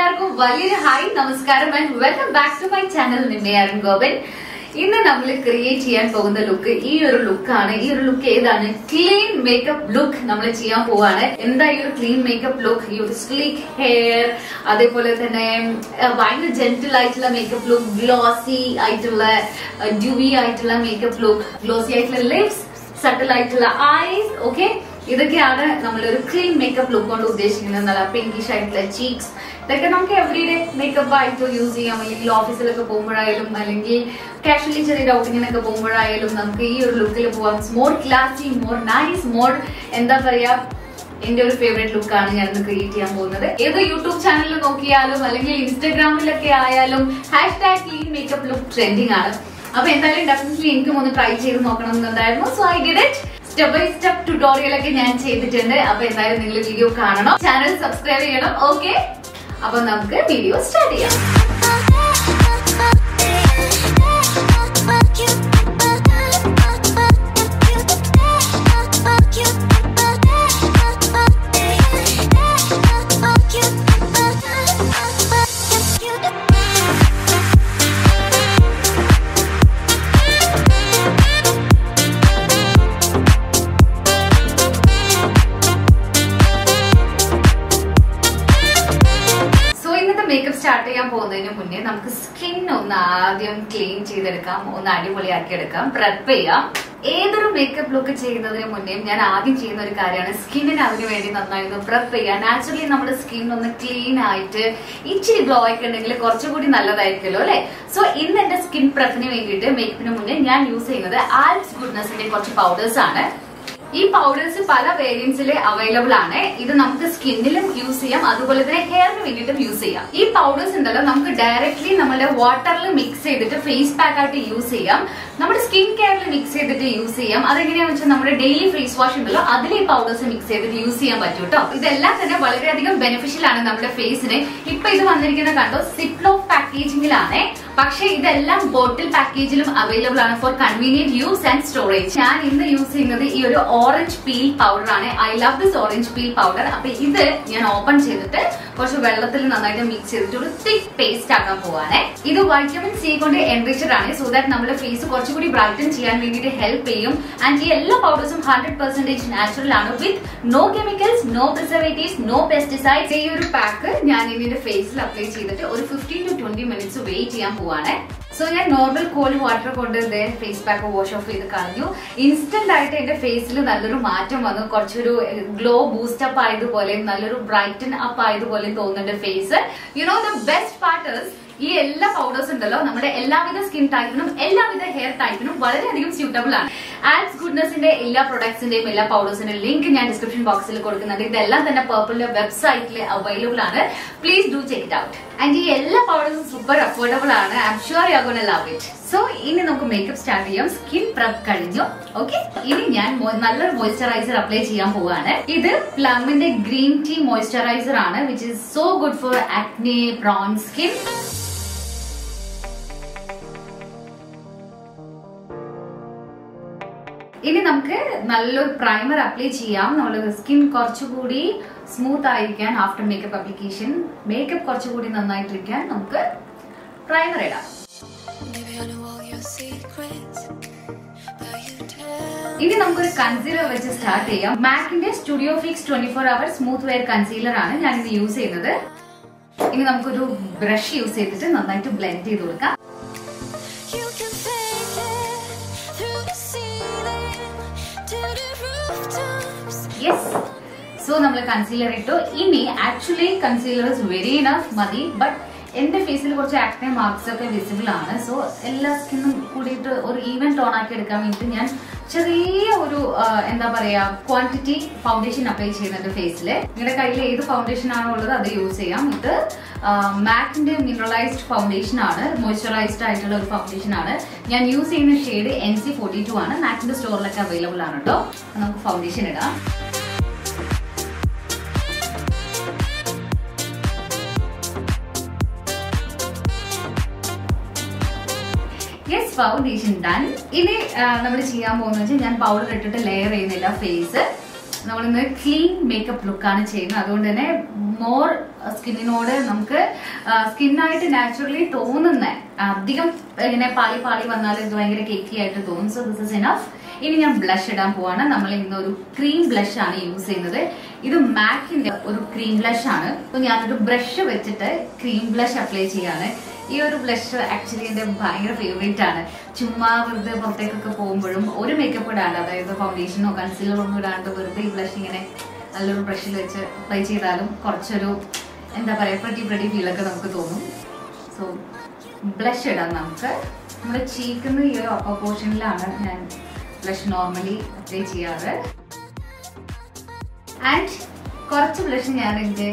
എല്ലാവർക്കും വലിയൊരു ഹായ് നമസ്കാരം and welcome back to my channel നിമ്മയാരൻ ഗോപൻ ഇന്ന് നമ്മൾ ക്രിയേറ്റ് ചെയ്യാൻ പോകുന്ന ലുക്ക് ഈ ഒരു ലുക്കാണ് ഈ ഒരു ലുക്ക് ഏതാണ് ക്ലീൻ മേക്കപ്പ് ലുക്ക് നമ്മൾ ചെയ്യാൻ പോവാണ് എന്താ ഈ ഒരു ക്ലീൻ മേക്കപ്പ് ലുക്ക് ഈ ഒരു സ്ലീക്ക് ഹെയർ അതേപോലെ തന്നെ ആ, ഭയങ്കര ജെന്റിൽ ആയിട്ടുള്ള മേക്കപ്പ് ലുക്ക് ഗ്ലോസി ആയിട്ടുള്ള ഡ്യൂവി ആയിട്ടുള്ള മേക്കപ്പ് ലുക്ക് ഗ്ലോസി ആയിട്ടുള്ള ലിപ്സ് സട്ടിൽ ആയിട്ടുള്ള ഐസ് ഓക്കെ ഇതൊക്കെയാണ് നമ്മൾ ഒരു ക്ലീൻ മേക്കപ്പ് ലുക്ക് കൊണ്ട് ഉദ്ദേശിക്കുന്നത് നല്ല പിങ്കിഷ് ആയിട്ടുള്ള ചീക്സ് ഇതൊക്കെ നമുക്ക് എവറിഡേ മേക്കപ്പ് ആയിട്ട് യൂസ് ചെയ്യാം അല്ലെങ്കിൽ ഓഫീസിലൊക്കെ പോകുമ്പോഴായാലും അല്ലെങ്കിൽ കാഷ്വലി ചെറിയ ഔട്ടിങ്ങിനൊക്കെ പോകുമ്പോഴായാലും നമുക്ക് ഈ ഒരു ലുക്കിൽ പോവാം more classy more nice more എന്താ പറയാ എന്റെ ഒരു ഫേവറേറ്റ് ലുക്കാണ് ഞാൻ ഇന്ന് ക്രിയേറ്റ് ചെയ്യാൻ പോകുന്നത് ഏത് യൂട്യൂബ് ചാനലിൽ നോക്കിയാലും അല്ലെങ്കിൽ ഇൻസ്റ്റാഗ്രാമിലൊക്കെ ആയാലും hashtag clean makeup look trending ആണ് അപ്പൊ എന്തായാലും ഡെഫിനറ്റ്ലി എനിക്കും ഒന്ന് ട്രൈ ചെയ്ത് നോക്കണം എന്നുണ്ടായിരുന്നു so I did it step by step tutorial ഒക്കെ ഞാൻ ചെയ്തിട്ടുണ്ട് അപ്പൊ എന്തായാലും നിങ്ങൾ വീഡിയോ കാണണം ചാനൽ സബ്സ്ക്രൈബ് ചെയ്യണം ഓക്കെ അപ്പൊ നമുക്ക് വീഡിയോ സ്റ്റാർട്ട് ചെയ്യാം സോ ഇന്നത്തെ മേക്കപ്പ് സ്റ്റാർട്ട് ചെയ്യാൻ പോകുന്നതിന് മുന്നേ നമുക്ക് സ്കിൻ ഒന്ന് ആദ്യം ക്ലീൻ ചെയ്തെടുക്കാം ഒന്ന് അടിപൊളിയാക്കി എടുക്കാം പ്രെപ്പ് ചെയ്യാം ഏതൊരു മേക്കപ്പ് ലുക്ക് ചെയ്യുന്നതിന് മുന്നേ ഞാൻ ആദ്യം ചെയ്യുന്ന ഒരു കാര്യമാണ് സ്കിന്നിന് അതിന് വേണ്ടി നന്നായി ഒന്ന് പ്രെപ്പ് ചെയ്യുക നാച്ചുറലി നമ്മുടെ സ്കിൻ ഒന്ന് ക്ലീൻ ആയിട്ട് ഇച്ചിരി ഗ്ലോ ഒക്കെ ഉണ്ടെങ്കിൽ കുറച്ചുകൂടി നല്ലതായിരിക്കുമല്ലോ അല്ലെ സോ ഇന്ന് എന്റെ സ്കിൻ പ്രെപ്പിന് വേണ്ടിയിട്ട് മേക്കപ്പിന് മുന്നേ ഞാൻ യൂസ് ചെയ്യുന്നത് ആൽസ് ഗുഡ്നസിന്റെ കുറച്ച് പൗഡേഴ്സ് ആണ് ഈ പൗഡേഴ്സ് പല വേരിയൻസിൽ അവൈലബിൾ ആണ് ഇത് നമുക്ക് സ്കിന്നിലും യൂസ് ചെയ്യാം അതുപോലെ തന്നെ ഹെയറിന് വേണ്ടിയിട്ടും യൂസ് ചെയ്യാം ഈ പൗഡേഴ്സ് ഉണ്ടല്ലോ നമുക്ക് ഡയറക്ട്ലി നമ്മുടെ വാട്ടറിൽ മിക്സ് ചെയ്തിട്ട് ഫേസ് പാക്ക് ആയിട്ട് യൂസ് ചെയ്യാം നമ്മുടെ സ്കിൻ കെയറിൽ മിക്സ് ചെയ്തിട്ട് യൂസ് ചെയ്യാം അതെങ്ങനെയാണെന്ന് വെച്ചാൽ നമ്മുടെ ഡെയിലി ഫേസ് വാഷ് ഉണ്ടല്ലോ അതിൽ ഈ പൗഡേഴ്സ് മിക്സ് ചെയ്തിട്ട് യൂസ് ചെയ്യാൻ പറ്റും കേട്ടോ ഇതെല്ലാം തന്നെ വളരെയധികം ബെനിഫിഷ്യൽ ആണ് നമ്മുടെ ഫേസിന് ഇപ്പൊ ഇത് വന്നിരിക്കുന്ന കണ്ടോ സിപ്ലോ പാക്കേജിംഗിലാണ് പക്ഷേ ഇതെല്ലാം ബോട്ടിൽ പാക്കേജിലും അവൈലബിൾ ആണ് for convenient use and storage ഞാൻ ഇന്ന് യൂസ് ചെയ്യുന്നത് ഈ ഒരു ഓറഞ്ച് പീൽ പൗഡർ ആണ് I love this orange peel powder അപ്പൊ ഇത് ഞാൻ ഓപ്പൺ ചെയ്തിട്ട് കുറച്ച് വെള്ളത്തിൽ നന്നായിട്ട് മിക്സ് ചെയ്തിട്ട് ഒരു തിക് പേസ്റ്റ് ആക്കാൻ പോവാണ് ഇത് വൈറ്റമിൻ സി കൊണ്ട് എൻറിച്ചഡ് ആണ് സോ ദാറ്റ് നമ്മുടെ ഫേസ് കുറച്ചുകൂടി ബ്രൈറ്റൻ ചെയ്യാൻ വേണ്ടിയിട്ട് ഹെൽപ്പ് ചെയ്യും ആൻഡ് ഈ എല്ലാ പൗഡേഴ്സും ഹൺഡ്രഡ് പെർസെന്റേജ് നാച്ചുറൽ ആണ് with no chemicals no preservatives no pesticides ഈ ഒരു പാക്ക് ഞാൻ ഇതിന്റെ ഫേസിൽ അപ്ലൈ ചെയ്തിട്ട് ഒരു fifteen to twenty minutes wait ചെയ്യാൻ പോവാണ് സോ ഞാൻ നോർമൽ കോൾഡ് വാട്ടർ കൊണ്ട് ഫേസ് പാക്ക് വാഷ് ഓഫ് ചെയ്ത് കളഞ്ഞു ഇൻസ്റ്റന്റ് ആയിട്ട് എന്റെ ഫേസിൽ നല്ലൊരു മാറ്റം വന്നു കുറച്ചൊരു ഗ്ലോ ബൂസ്റ്റ് അപ്പ് ആയതുപോലെ നല്ലൊരു ബ്രൈറ്റൻ അപ്പ് ആയതുപോലെ തോന്നുന്നുണ്ട് face you know the best part is ഈ എല്ലാ പൗഡേഴ്സ് ഉണ്ടല്ലോ നമ്മുടെ എല്ലാവിധ സ്കിൻ ടൈപ്പിനും എല്ലാവിധ ഹെയർ ടൈപ്പിനും വളരെയധികം സ്യൂട്ടബിൾ ആണ് ആൽസ് ഗുഡ്നസിന്റെ എല്ലാ പ്രൊഡക്ട്സിന്റെയും എല്ലാ പൗഡേഴ്സിന്റെയും ലിങ്ക് ഞാൻ ഡിസ്ക്രിപ്ഷൻ ബോക്സിൽ കൊടുക്കുന്നുണ്ട് ഇതെല്ലാം തന്നെ പേർപ്പിളിന്റെ വെബ്സൈറ്റിൽ അവൈലബിൾ ആണ് please do check it out and ഈ എല്ലാ പൗഡേഴ്സും സൂപ്പർ അഫോർഡബിൾ ആണ് I'm sure you gonna love it so ഇനി നമുക്ക് മേക്കപ്പ് സ്റ്റാർട്ട് ചെയ്യാം സ്കിൻ പ്രപ്പ് കഴിഞ്ഞു ഓക്കെ ഇനി ഞാൻ മോ- നല്ലൊരു മോയ്സ്ചറൈസർ അപ്ലൈ ചെയ്യാൻ പോവാണ് ഇത് പ്ലമിന്റെ ഗ്രീൻ ടീ മോയ്സ്ചറൈസർ ആണ് which is so good for acne brown skin ഇനി നമുക്ക് നല്ലൊരു പ്രൈമർ അപ്ലൈ ചെയ്യാം നമ്മുടെ സ്കിൻ കുറച്ചുകൂടി സ്മൂത്ത് ആയിരിക്കാൻ ആഫ്റ്റർ മേക്കപ്പ് അപ്ലിക്കേഷൻ മേക്കപ്പ് കുറച്ചുകൂടി നന്നായിട്ടിരിക്കാൻ നമുക്ക് പ്രൈമർ ഇടാം Maybe I know all your secrets, but you tell ഇനി നമുക്കൊരു കൺസീലർ വെച്ച് സ്റ്റാർട്ട് ചെയ്യാം മാക്കിന്റെ studio fix twenty four hour smooth wear concealer ആണ് ഞാൻ ഇത് യൂസ് ചെയ്യുന്നത് ഇനി നമുക്കൊരു ബ്രഷ് യൂസ് ചെയ്തിട്ട് നന്നായിട്ട് ബ്ലെൻഡ് ചെയ്ത് കൊടുക്കാം you can fake it through the ceiling to the rooftops. Yes so നമ്മൾ കൺസീലർ ഇട്ടു ഇനി actually concealer is very enough മതി ബട്ട് എന്റെ ഫേസിൽ കുറച്ച് ആക്നെ മാർക്സ് ഒക്കെ വിസിബിൾ ആണ് സോ എല്ലാ സ്കിന്നും കൂടിയിട്ട് ഒരു ഈവൻ ടോൺ ആക്കി എടുക്കാൻ വേണ്ടിയിട്ട് ഞാൻ ചെറിയ ഒരു ആ, എന്താ പറയാ ക്വാണ്ടിറ്റി ഫൗണ്ടേഷൻ അപ്ലൈ ചെയ്യുന്നുണ്ട് ഫേസിൽ നിങ്ങളുടെ കയ്യിൽ ഏത് ഫൗണ്ടേഷൻ ആണോ ഉള്ളത് അത് യൂസ് ചെയ്യാം ഇത് മാക്കിന്റെ മിനറലൈസ്ഡ് ഫൗണ്ടേഷൻ ആണ് മോയ്സ്ചറൈസ്ഡ് ആയിട്ടുള്ള ഒരു ഫൗണ്ടേഷൻ ആണ് ഞാൻ യൂസ് ചെയ്യുന്ന shade N C forty two ആണ് മാക്കിന്റെ സ്റ്റോറിലൊക്കെ അവൈലബിൾ ആണ് കേട്ടോ അപ്പൊ നമുക്ക് ഫൗണ്ടേഷൻ ഇടാം യെസ് ഫൗണ്ടേഷൻ ഡൺ ഇനി നമ്മൾ ചെയ്യാൻ പോകുന്നത് വെച്ചാൽ ഞാൻ പൗഡർ ഇട്ടിട്ട് ലെയർ ചെയ്യുന്നില്ല ഫേസ് നമ്മളിന്ന് ക്ലീൻ മേക്കപ്പ് ലുക്കാണ് ചെയ്യുന്നത് അതുകൊണ്ട് തന്നെ മോർ സ്കിന്നിനോട് നമുക്ക് സ്കിന്നായിട്ട് നാച്ചുറലി തോന്നുന്ന അധികം ഇങ്ങനെ പാളി പാളി വന്നാൽ ഇത് ഭയങ്കര കേക്കി ആയിട്ട് തോന്നും സോ ദിസ് ഇസ് ഇനഫ് ഇനി ഞാൻ ബ്ലഷ് ഇടാൻ പോവാണ് നമ്മൾ ഇന്ന് ഒരു ക്രീം ബ്ലഷ് ആണ് യൂസ് ചെയ്യുന്നത് ഇത് മാക്കിന്റെ ഒരു ക്രീം ബ്ലഷ് ആണ് അപ്പൊ ഞാനൊരു ബ്രഷ് വെച്ചിട്ട് ക്രീം ബ്ലഷ് അപ്ലൈ ചെയ്യാണ് ഈ ഒരു ബ്ലഷ് ആക്ച്വലി എന്റെ ഭയങ്കര ഫേവറേറ്റ് ആണ് ചുമ്മാ വെറുതെ പുറത്തേക്കൊക്കെ പോകുമ്പോഴും ഒരു മേക്കപ്പ് ഇടാണ്ട് അതായത് ഫൗണ്ടേഷനോ കൺസീലറോ ഒന്നും ഇടാണ്ട് വെറുതെ ഈ ബ്ലഷ് ഇങ്ങനെ നല്ലൊരു ബ്രഷിൽ വെച്ച് അപ്ലൈ ചെയ്താലും കുറച്ചൊരു എന്താ പറയാ പ്രതി പ്രതി ഫീലൊക്കെ നമുക്ക് തോന്നും സോ ബ്ലഷ് ഇടാം നമുക്ക് നമ്മുടെ ചീക്കുന്ന ഈ ഒരു അപ്പർ പോർഷനിലാണ് ഞാൻ ബ്ലഷ് നോർമലി അപ്ലൈ ചെയ്യാറ് ആൻഡ് കുറച്ച് ബ്ലഷ് ഞാൻ എൻ്റെ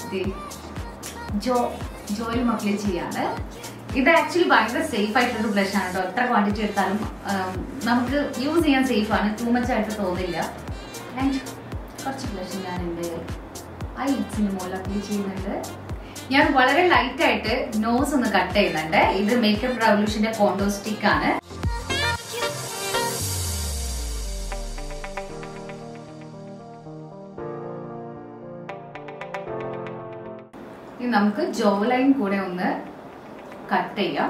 ജോ ജോയിലും അപ്ലൈ ചെയ്യാണ് ഇത് ആക്ച്വലി ഭയങ്കര സേഫ് ആയിട്ടുള്ള ബ്ലഷ് ആണ് കേട്ടോ എത്ര ക്വാണ്ടിറ്റി എടുത്താലും ആം, നമുക്ക് യൂസ് ചെയ്യാൻ സേഫ് ആണ് ടൂ മച്ച് ആയിട്ട് തോന്നില്ല ആൻഡ് കുറച്ച് ബ്ലഷ് ഞാൻ എൻ്റെ ഐസിന് മുകളിൽ അപ്ലൈ ചെയ്യുന്നുണ്ട് ഞാൻ വളരെ ലൈറ്റ് ആയിട്ട് നോസ് ഒന്ന് കട്ട് ചെയ്യുന്നുണ്ട് ഇത് മേക്കപ്പ് റവല്യൂഷന്റെ കോണ്ടോ സ്റ്റിക്ക് ആണ് ഇനി നമുക്ക് ജോ ലൈൻ കൂടെ ഒന്ന് കട്ട് ചെയ്യാം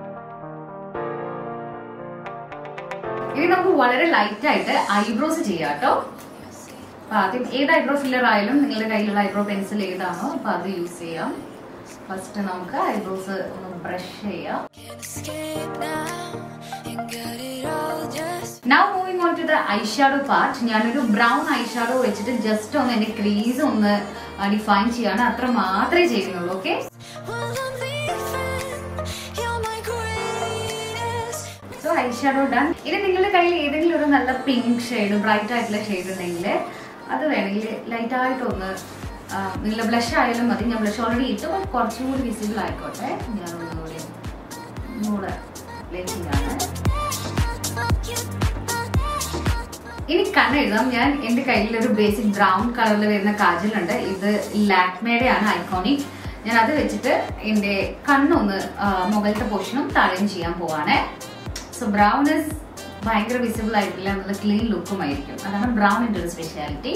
ഇനി നമുക്ക് വളരെ ലൈറ്റ് ആയിട്ട് ഐബ്രോസ് ചെയ്യാം കേട്ടോ അപ്പൊ ആദ്യം ഏത് ഐബ്രോ ഫില്ലർ ആയാലും നിങ്ങളുടെ കയ്യിലുള്ള ഐബ്രോ പെൻസിൽ ഏതാണോ അപ്പൊ അത് യൂസ് ചെയ്യാം ഫസ്റ്റ് നമുക്ക് ഐബ്രോസ് ഒന്ന് ബ്രഷ് ചെയ്യാം Can't escape now and got it all just now moving on to the eyeshadow part ഞാനൊരു ബ്രൗൺ ഐഷാഡോ വെച്ചിട്ട് ജസ്റ്റ് ഒന്ന് എന്റെ ക്രീസ് ഒന്ന് ഡിഫൈൻ ചെയ്യാണ് അത്ര മാത്രമേ ചെയ്യുന്നുള്ളൂ okay while I'm leaving. You're my greatest. So eyeshadow done ഇനി നിങ്ങളുടെ കയ്യിൽ ഏതെങ്കിലും ഒരു നല്ല പിങ്ക് ഷെയ്ഡ് ബ്രൈറ്റ് ആയിട്ടുള്ള ഷെയ്ഡ് ഉണ്ടെങ്കിൽ അത് വേണമെങ്കിൽ ലൈറ്റ് ആയിട്ടൊന്ന് ആ, നിങ്ങളുടെ ബ്ലഷ് ആയാലും മതി ഞാൻ ബ്ലഷ് ഓൾറെഡി ഇട്ട് but കുറച്ചുകൂടി വിസിബിൾ ആയിക്കോട്ടെ ഞാൻ ഒന്നുകൂടി ഒന്നുകൂടെ പ്ലേ ചെയ്യാണ് ഇനി കണ്ണെഴുതാം ഞാൻ എന്റെ കയ്യിൽ ഒരു ബേസിക് ബ്രൗൺ കളറിൽ വരുന്ന കാജലുണ്ട് ഇത് ലാക്മേയുടെ ആണ് ഐക്കോണിക് ഞാൻ അത് വെച്ചിട്ട് എന്റെ കണ്ണൊന്ന് ആ, മുകളിലത്തെ പോർഷനും താഴെയും ചെയ്യാൻ പോവാണ് സോ ബ്രൗൺ ഇസ് ഭയങ്കര വിസിബിൾ ആയിട്ടില്ല നല്ല ക്ലീൻ ലുക്കും ആയിരിക്കും അതാണ് ബ്രൗണിന്റെ ഒരു സ്പെഷ്യാലിറ്റി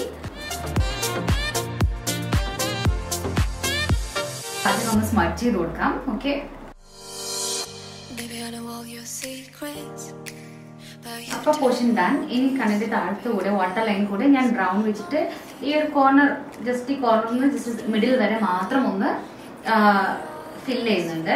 അതിനൊന്ന് സ്മട്ട് ചെയ്ത് കൊടുക്കാം okay Baby, I know all your secrets. But you അപ്പൊ പോർഷൻ ഡൺ ഇനി കണ്ണിന്റെ താഴത്ത് കൂടെ വാട്ടർ ലൈൻ കൂടെ ഞാൻ ബ്രൗൺ വെച്ചിട്ട് ഈ ഒരു കോർണർ ജസ്റ്റ് ഈ കോർണറിൽ നിന്ന് ജസ്റ്റ് മിഡിൽ വരെ മാത്രം ഒന്ന് ഫിൽ ചെയ്യുന്നുണ്ട്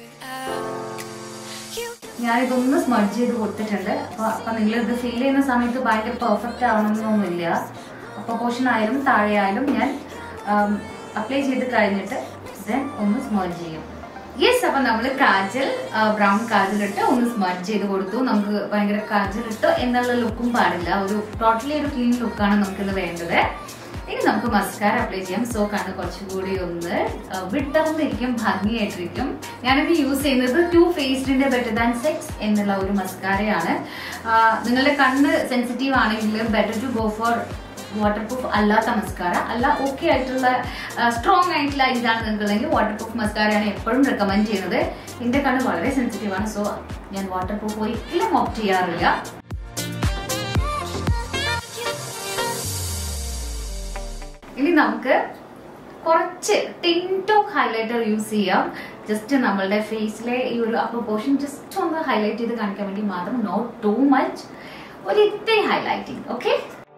you ഞാൻ ഇതൊന്ന് സ്മഡ്ജ് ചെയ്ത് കൊടുത്തിട്ടുണ്ട് അപ്പൊ അപ്പൊ നിങ്ങൾ ഇത് ഫിൽ ചെയ്യുന്ന സമയത്ത് ഭയങ്കര പെർഫെക്റ്റ് ആവണമെന്നൊന്നുമില്ല അപ്പൊ പോർഷൻ ആയാലും താഴെ ആയാലും ഞാൻ അപ്ലൈ ചെയ്ത് കഴിഞ്ഞിട്ട് ദെൻ ഒന്ന് സ്മഡ്ജ് ചെയ്യും യെസ് അപ്പൊ നമ്മൾ കാജൽ ബ്രൗൺ കാജൽ ഇട്ട് ഒന്ന് സ്മഡ്ജ് ചെയ്ത് കൊടുത്തു നമുക്ക് ഭയങ്കര കാജൽ ഇട്ടോ എന്നുള്ള ലുക്കും പാടില്ല ഒരു ടോട്ടലി ഒരു ക്ലീൻ ലുക്കാണ് നമുക്കിത് വേണ്ടത് ഇനി നമുക്ക് മസ്കാര അപ്ലൈ ചെയ്യാം സോ കണ്ണ് കുറച്ചുകൂടി ഒന്ന് ആ, വിടർന്നിരിക്കും ഭംഗിയായിട്ടിരിക്കും ഞാനിത് യൂസ് ചെയ്യുന്നത് ടു ഫേസ്ഡിന്റെ ബെറ്റർ ദാൻ സെക്സ് എന്നുള്ള ഒരു മസ്കാരയാണ് ആ, നിങ്ങളുടെ കണ്ണ് സെൻസിറ്റീവ് ആണെങ്കിൽ better to go for waterproof അല്ലാത്ത മസ്കാര അല്ല ഓക്കെ ആയിട്ടുള്ള സ്ട്രോങ് ആയിട്ടുള്ള ഇതാണ് നിങ്ങൾക്കുള്ളെങ്കിൽ വാട്ടർ പ്രൂഫ് മസ്കാരയാണ് എപ്പോഴും റെക്കമെൻഡ് ചെയ്യുന്നത് എന്റെ കണ്ണ് വളരെ സെൻസിറ്റീവ് ആണ് സോ ഞാൻ വാട്ടർ പ്രൂഫ് ഒരിക്കലും ഓപ്റ്റ് ചെയ്യാറില്ല ഇനി നമുക്ക് കുറച്ച് ടിൻടോക്ക് ഹൈലൈറ്റർ യൂസ് ചെയ്യാം ജസ്റ്റ് നമ്മളുടെ ഫേസിലെ ഈ ഒരു അപ്പർ പോർഷൻ ജസ്റ്റ് ഒന്ന് ഹൈലൈറ്റ് ചെയ്ത് കാണിക്കാൻ വേണ്ടി മാത്രം നോട്ട് ടു മച്ച് ഒരു ഇത്തിരി highlighting okay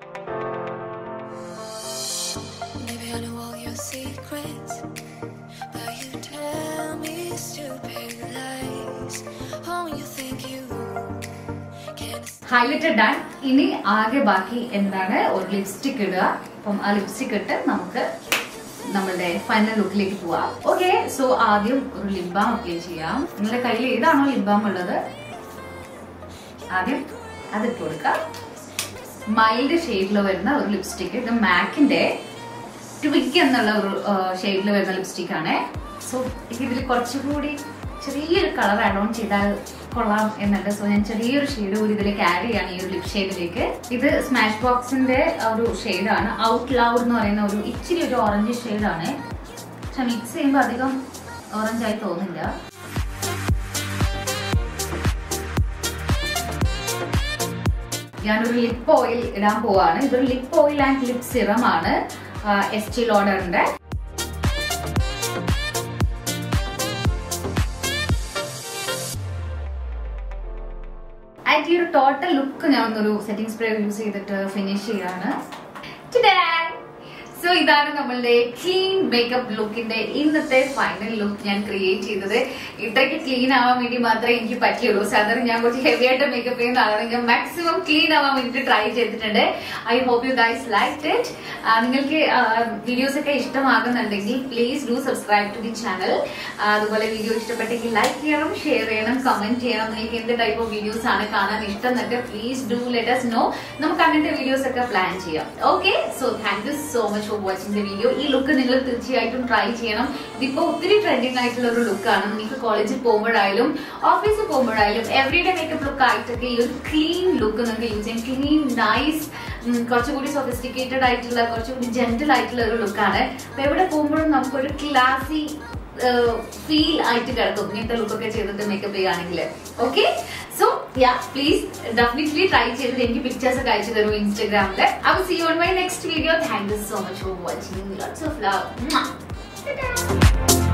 Maybe I know all your secrets, but you tell me stupid lies. Oh, you think you can highlighted done ഇനി ആകെ ബാക്കി എന്താണ് ഒരു ലിപ്സ്റ്റിക് ഇടുക അപ്പം ആ ലിപ്സ്റ്റിക് ഇട്ട് നമുക്ക് നമ്മളുടെ ഫൈനൽ ലുക്കിലേക്ക് പോവാം ഓക്കെ സോ ആദ്യം ഒരു ലിപ് ബാം അപ്ലൈ ചെയ്യാം നിങ്ങളുടെ കയ്യിൽ ഏതാണോ ലിപ് ബാം ഉള്ളത് ആദ്യം അത് ഇട്ട് കൊടുക്കാം മൈൽഡ് ഷെയ്ഡിൽ വരുന്ന ഒരു ലിപ്സ്റ്റിക് ഇത് മാക്കിന്റെ ട്വിഗ് എന്നുള്ള ഒരു ഷെയ്ഡിൽ വരുന്ന ലിപ്സ്റ്റിക് ആണ് സോ ഇതിൽ കുറച്ചുകൂടി ചെറിയൊരു കളർ ആഡ് ഓൺ ചെയ്താൽ കൊള്ളാം എന്നുണ്ട് സോ ഞാൻ ചെറിയൊരു ഷെയ്ഡ് കൂടി ഇതിലേക്ക് ആഡ് ചെയ്യാണ് ഈ ഒരു ലിപ് ഷെയ്ഡിലേക്ക് ഇത് സ്മാഷ് ബോക്സിന്റെ ഒരു ഷെയ്ഡാണ് ഔട്ട് ലൗഡ് എന്ന് പറയുന്ന ഒരു ഇച്ചിരി ഒരു ഓറഞ്ച് ഷെയ്ഡാണ് പക്ഷെ മിക്സ് ചെയ്യുമ്പോൾ അധികം ഓറഞ്ച് ആയി തോന്നില്ല ഞാനൊരു ലിപ്പ് ഓയിൽ ഇടാൻ പോവാണ് ഇതൊരു lip oil and lip serum ആണ് എസ് ടി ലോഡറിന്റെ ആൻഡ് ഈ ഒരു ടോട്ടൽ ലുക്ക് ഞാൻ ഒന്നൊരു സെറ്റിംഗ് സ്പ്രേ യൂസ് ചെയ്തിട്ട് ഫിനിഷ് ചെയ്യാണ് സോ ഇതാണ് നമ്മളുടെ ക്ലീൻ മേക്കപ്പ് ലുക്കിന്റെ ഇന്നത്തെ ഫൈനൽ ലുക്ക് ഞാൻ ക്രിയേറ്റ് ചെയ്തത് ഇത്രയ്ക്ക് ക്ലീൻ ആവാൻ വേണ്ടി മാത്രമേ എനിക്ക് പറ്റിയുള്ളൂ സാധാരണ ഞാൻ കുറച്ച് ഹെവി ആയിട്ട് മേക്കപ്പ് ചെയ്യുന്ന ആളാണ് ഞാൻ മാക്സിമം ക്ലീൻ ആവാൻ വേണ്ടിയിട്ട് ട്രൈ ചെയ്തിട്ടുണ്ട് I hope you guys like it നിങ്ങൾക്ക് വീഡിയോസ് ഒക്കെ ഇഷ്ടമാകുന്നുണ്ടെങ്കിൽ please do subscribe to the channel അതുപോലെ വീഡിയോ ഇഷ്ടപ്പെട്ടെങ്കിൽ ലൈക്ക് ചെയ്യണം ഷെയർ ചെയ്യണം കമന്റ് ചെയ്യണം നിങ്ങൾക്ക് എന്ത് ടൈപ്പ് ഓഫ് വീഡിയോസ് ആണ് കാണാൻ ഇഷ്ടം എന്നൊക്കെ please do let us know നമുക്ക് അങ്ങനത്തെ വീഡിയോസ് ഒക്കെ പ്ലാൻ ചെയ്യാം okay so thank you so much for watching the video ഈ ലുക്ക് നിങ്ങൾ തീർച്ചയായിട്ടും ട്രൈ ചെയ്യണം ഇതിപ്പോ ഒത്തിരി ട്രെൻഡിങ് ആയിട്ടുള്ള ഒരു ലുക്കാണ് നിങ്ങൾക്ക് കോളേജിൽ പോകുമ്പോഴായാലും ഓഫീസിൽ പോകുമ്പോഴായാലും എവറിഡേ മേക്കപ്പ് ലുക്ക് ആയിട്ടൊക്കെ ഈ ഒരു ക്ലീൻ ലുക്ക് നിങ്ങൾക്ക് യൂസ് ചെയ്യാം ക്ലീൻ നൈസ് കുറച്ചുകൂടി സൊഫിസ്റ്റിക്കേറ്റഡ് ആയിട്ടുള്ള കുറച്ചുകൂടി ജെന്റൽ ആയിട്ടുള്ള ഒരു ലുക്കാണ് അപ്പൊ എവിടെ പോകുമ്പോഴും നമുക്കൊരു ക്ലാസി ഫീൽ ആയിട്ട് കിടക്കും ഇങ്ങനത്തെ ലുക്കൊക്കെ ചെയ്തിട്ട് മേക്കപ്പ് ചെയ്യുകയാണെങ്കിൽ okay so yeah please definitely try ചെയ്തിട്ട് എനിക്ക് പിക്ചേഴ്സ് ഒക്കെ അയച്ചു തരും ഇൻസ്റ്റാഗ്രാമിൽ അപ്പൊ see on my next video thank you so much for watching lots of love